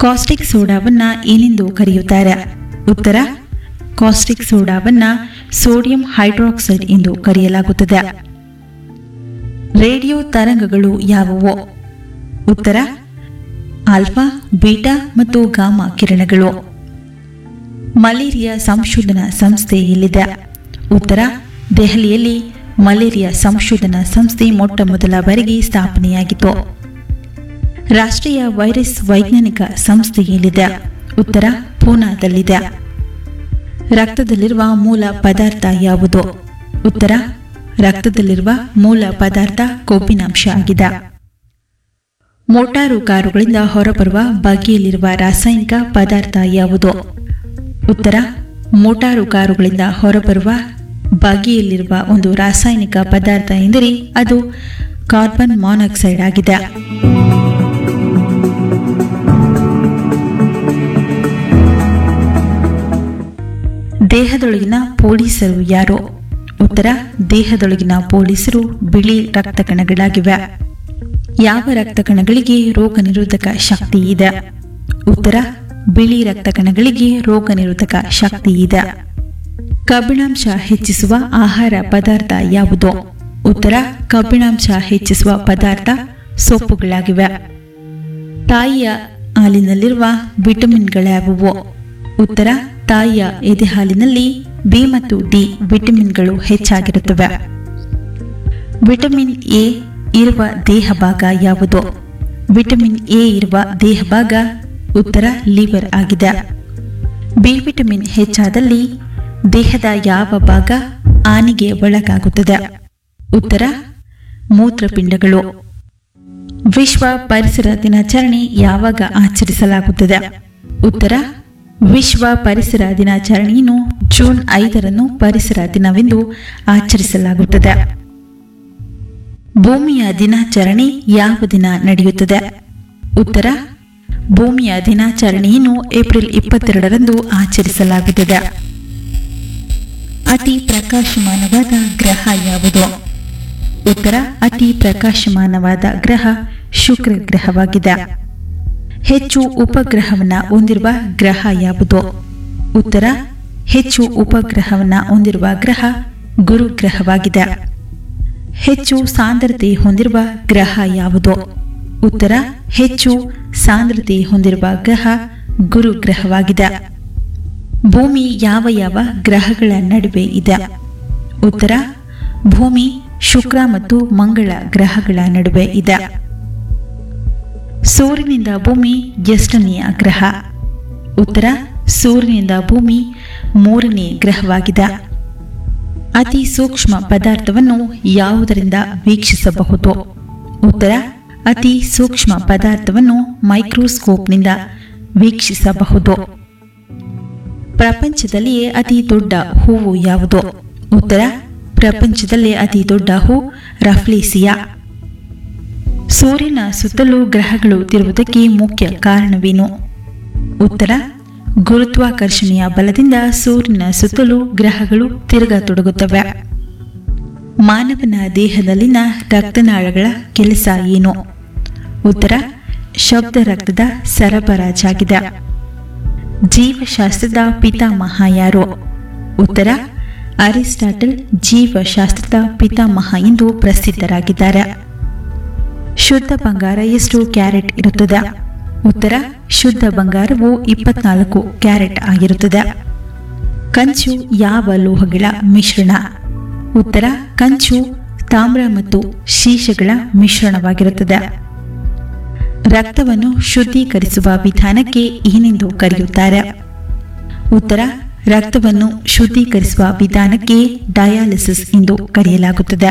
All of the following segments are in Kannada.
ಕಾಸ್ಟಿಕ್ ಸೋಡಾವನ್ನ ಏನೆಂದು ಕರೆಯುತ್ತಾರೆ ಉತ್ತರ ಕಾಸ್ಟಿಕ್ ಸೋಡಾವನ್ನ ಸೋಡಿಯಂ ಹೈಡ್ರಾಕ್ಸೈಡ್ ಎಂದು ಕರೆಯಲಾಗುತ್ತದೆ ರೇಡಿಯೋ ತರಂಗಗಳು ಯಾವುವು ಉತ್ತರ ಆಲ್ಫಾ ಬೀಟಾ ಮತ್ತು ಗಾಮಾ ಕಿರಣಗಳು ಮಲೇರಿಯಾ ಸಂಶೋಧನಾ ಸಂಸ್ಥೆ ಎಲ್ಲಿದೆ ಉತ್ತರ ದೆಹಲಿಯಲ್ಲಿ ಮಲೇರಿಯಾ ಸಂಶೋಧನಾ ಸಂಸ್ಥೆ ಮೊಟ್ಟ ಮೊದಲ ಬಾರಿಗೆ ಸ್ಥಾಪನೆಯಾಗಿತ್ತು ರಾಷ್ಟ್ರೀಯ ವೈರಸ್ ವೈಜ್ಞಾನಿಕ ಸಂಸ್ಥೆ ಎಲ್ಲಿದೆ ಉತ್ತರ ಪೂನಾದಲ್ಲಿದೆ ರಕ್ತದಲ್ಲಿರುವ ಮೂಲ ಪದಾರ್ಥ ಯಾವುದು ಉತ್ತರ ರಕ್ತದಲ್ಲಿರುವ ಮೂಲ ಪದಾರ್ಥ ಕೊಬ್ಬಿನಾಂಶ ಆಗಿದೆ ಮೋಟಾರು ಕಾರುಗಳಿಂದ ಹೊರಬರುವ ಬಗೆಯಲ್ಲಿರುವ ರಾಸಾಯನಿಕ ಪದಾರ್ಥ ಯಾವುದು ಉತ್ತರ ಮೋಟಾರು ಕಾರುಗಳಿಂದ ಹೊರಬರುವ ಬಗೆಯಲ್ಲಿರುವ ಒಂದು ರಾಸಾಯನಿಕ ಪದಾರ್ಥ ಎಂದರೆ ಅದು ಕಾರ್ಬನ್ ಮಾನಾಕ್ಸೈಡ್ ಆಗಿದೆ ದೇಹದೊಳಗಿನ ಪೊಲೀಸರು ಯಾರು ಉತ್ತರ ದೇಹದೊಳಗಿನ ಪೊಲೀಸರು ಬಿಳಿ ರಕ್ತ ಕಣಗಳಾಗಿವೆ ಯಾವ ರಕ್ತ ಕಣಗಳಿಗೆ ರೋಗ ನಿರೋಧಕ ಶಕ್ತಿ ಇದೆ ಉತ್ತರ ಬಿಳಿ ರಕ್ತ ಕಣಗಳಿಗೆ ರೋಗ ನಿರೋಧಕ ಶಕ್ತಿ ಇದೆ ಕಬ್ಬಿಣಾಂಶ ಹೆಚ್ಚಿಸುವ ಆಹಾರ ಪದಾರ್ಥ ಯಾವುದು ಉತ್ತರ ಕಬ್ಬಿಣಾಂಶ ಹೆಚ್ಚಿಸುವ ಪದಾರ್ಥ ಸೊಪ್ಪುಗಳಾಗಿವೆ ತಾಯಿಯ ಹಾಲಿನಲ್ಲಿರುವ ವಿಟಮಿನ್ಗಳ್ಯಾವುವು ಉತ್ತರ ತಾಯಿಯ ಎದೆ ಹಾಲಿನಲ್ಲಿ ಬಿ ಮತ್ತು ಡಿ ವಿಟಮಿನ್ಗಳು ಹೆಚ್ಚಾಗಿರುತ್ತವೆ ವಿಟಮಿನ್ ಎ ಇರುವ ದೇಹ ಭಾಗ ಯಾವುದು ವಿಟಮಿನ್ ಎ ಇರುವ ದೇಹ ಭಾಗ ಉತ್ತರ ಲಿವರ್ ಆಗಿದೆ ಬಿ ವಿಟಮಿನ್ ಹೆಚ್ಚಾದಲ್ಲಿ ದೇಹದ ಯಾವ ಭಾಗ ಹಾನಿಗೆ ಒಳಗಾಗುತ್ತದೆ ಉತ್ತರ ಮೂತ್ರಪಿಂಡಗಳು ವಿಶ್ವ ಪರಿಸರ ದಿನಾಚರಣೆ ಯಾವಾಗ ಆಚರಿಸಲಾಗುತ್ತದೆ ಉತ್ತರ ವಿಶ್ವ ಪರಿಸರ ದಿನಾಚರಣೆಯನ್ನು ಜೂನ್ ಐದರಂದು ಪರಿಸರ ದಿನವೆಂದು ಆಚರಿಸಲಾಗುತ್ತದೆ ಭೂಮಿಯ ದಿನಾಚರಣೆ ಯಾವ ದಿನ ನಡೆಯುತ್ತದೆ ಉತ್ತರ ಭೂಮಿಯ ದಿನಾಚರಣೆಯನ್ನು ಏಪ್ರಿಲ್ ಇಪ್ಪತ್ತೆರಡರಂದು ಆಚರಿಸಲಾಗುತ್ತದೆ ಅತಿ ಪ್ರಕಾಶಮಾನವಾದ ಗ್ರಹ ಯಾವುದು ಉತ್ತರ ಅತಿ ಪ್ರಕಾಶಮಾನವಾದ ಗ್ರಹ ಶುಕ್ರ ಗ್ರಹವಾಗಿದೆ ಹೆಚ್ಚು ಉಪಗ್ರಹವನ್ನ ಹೊಂದಿರುವ ಗ್ರಹ ಯಾವುದು ಉತ್ತರ ಹೆಚ್ಚು ಉಪಗ್ರಹವನ್ನ ಹೊಂದಿರುವ ಗ್ರಹ ಗುರು ಗ್ರಹವಾಗಿದೆ ಹೆಚ್ಚು ಸಾಂದ್ರತೆ ಹೊಂದಿರುವ ಗ್ರಹ ಯಾವುದು ಉತ್ತರ ಹೆಚ್ಚು ಸಾಂದ್ರತೆ ಹೊಂದಿರುವ ಗ್ರಹ ಗುರು ಗ್ರಹವಾಗಿದೆ ಭೂಮಿ ಯಾವ ಯಾವ ಗ್ರಹಗಳ ನಡುವೆ ಇದೆ ಉತ್ತರ ಭೂಮಿ ಶುಕ್ರ ಮತ್ತು ಮಂಗಳ ಗ್ರಹಗಳ ನಡುವೆ ಇದೆ ಸೂರ್ಯನಿಂದ ಭೂಮಿ ಎಷ್ಟನೆಯ ಗ್ರಹ ಉತ್ತರ ಸೂರ್ಯನಿಂದ ಭೂಮಿ ಮೂರನೇ ಗ್ರಹವಾಗಿದೆ ಅತಿ ಸೂಕ್ಷ್ಮ ಪದಾರ್ಥವನ್ನು ಯಾವುದರಿಂದ ವೀಕ್ಷಿಸಬಹುದು ಉತ್ತರ ಅತಿ ಸೂಕ್ಷ್ಮ ಪದಾರ್ಥವನ್ನು ಮೈಕ್ರೋಸ್ಕೋಪ್ನಿಂದ ವೀಕ್ಷಿಸಬಹುದು ಪ್ರಪಂಚದಲ್ಲಿಯೇ ಅತಿ ದೊಡ್ಡ ಹೂವು ಯಾವುದು ಉತ್ತರ ಪ್ರಪಂಚದಲ್ಲೇ ಅತಿ ದೊಡ್ಡ ಹೂ ರಫ್ಲೇಸಿಯಾ ಸೂರ್ಯನ ಸುತ್ತಲೂ ಗ್ರಹಗಳು ತಿರುವುದಕ್ಕೆ ಮುಖ್ಯ ಕಾರಣವೇನು ಉತ್ತರ ಗುರುತ್ವಾಕರ್ಷಣೆಯ ಬಲದಿಂದ ಸೂರ್ಯನ ಸುತ್ತಲೂ ಗ್ರಹಗಳು ತಿರುಗತೊಡಗುತ್ತವೆ ಮಾನವನ ದೇಹದಲ್ಲಿನ ರಕ್ತನಾಳಗಳ ಕೆಲಸ ಏನು ಉತ್ತರ ಶಬ್ದ ರಕ್ತದ ಸರಬರಾಜಾಗಿದೆ ಜೀವಶಾಸ್ತ್ರದ ಪಿತಾಮಹ ಯಾರು ಉತ್ತರ ಅರಿಸ್ಟಾಟಲ್ ಜೀವಶಾಸ್ತ್ರದ ಪಿತಾಮಹ ಎಂದು ಪ್ರಸಿದ್ಧರಾಗಿದ್ದಾರೆ ಶುದ್ಧ ಬಂಗಾರ ಎಷ್ಟು ಕ್ಯಾರೆಟ್ ಇರುತ್ತದೆ ಉತ್ತರ ಶುದ್ಧ ಬಂಗಾರವು ಇಪ್ಪತ್ನಾಲ್ಕು ಕ್ಯಾರೆಟ್ ಆಗಿರುತ್ತದೆ ಕಂಚು ಯಾವ ಲೋಹಗಳ ಮಿಶ್ರಣ ಉತ್ತರ ಕಂಚು ತಾಮ್ರ ಮತ್ತು ಶೀಶಗಳ ಮಿಶ್ರಣವಾಗಿರುತ್ತದೆ ರಕ್ತವನ್ನು ಶುದ್ಧೀಕರಿಸುವ ವಿಧಾನಕ್ಕೆ ಏನೆಂದು ಕರೆಯುತ್ತಾರೆ ಉತ್ತರ ರಕ್ತವನ್ನು ಶುದ್ಧೀಕರಿಸುವ ವಿಧಾನಕ್ಕೆ ಡಯಾಲಿಸಿಸ್ ಎಂದು ಕರೆಯಲಾಗುತ್ತದೆ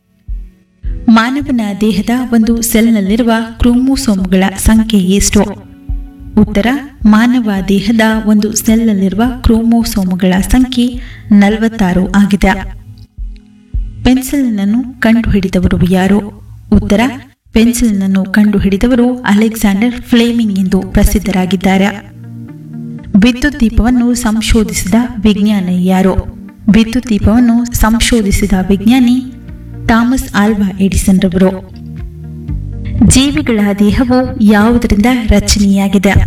ಮಾನವನ ದೇಹದ ಒಂದು ಸೆಲ್ನಲ್ಲಿರುವ ಕ್ರೋಮೋಸೋಮ್ಗಳ ಸಂಖ್ಯೆ ಎಷ್ಟು ಉತ್ತರ ಮಾನವ ದೇಹದ ಒಂದು ಸೆಲ್ನಲ್ಲಿರುವ ಕ್ರೋಮೋಸೋಮ್ಗಳ ಸಂಖ್ಯೆ ನಲವತ್ತಾರು ಆಗಿದೆ ಪೆನ್ಸಿಲಿನನ್ನು ಕಂಡುಹಿಡಿದವರು ಯಾರು ಉತ್ತರ ಪೆನ್ಸಿಲಿನನ್ನು ಕಂಡುಹಿಡಿದವರು ಅಲೆಕ್ಸಾಂಡರ್ ಫ್ಲೇಮಿಂಗ್ ಎಂದು ಪ್ರಸಿದ್ಧರಾಗಿದ್ದಾರೆ ವಿದ್ಯುತ್ ದೀಪವನ್ನು ಸಂಶೋಧಿಸಿದ ವಿಜ್ಞಾನಿ ಯಾರು ವಿದ್ಯುತ್ ದೀಪವನ್ನು ಸಂಶೋಧಿಸಿದ ವಿಜ್ಞಾನಿ ಥಾಮಸ್ ಆಲ್ವಾ ಎಡಿಸನ್ ರವರು ಜೀವಿಗಳ ದೇಹವು ಯಾವುದರಿಂದ ರಚನೆಯಾಗಿದೆ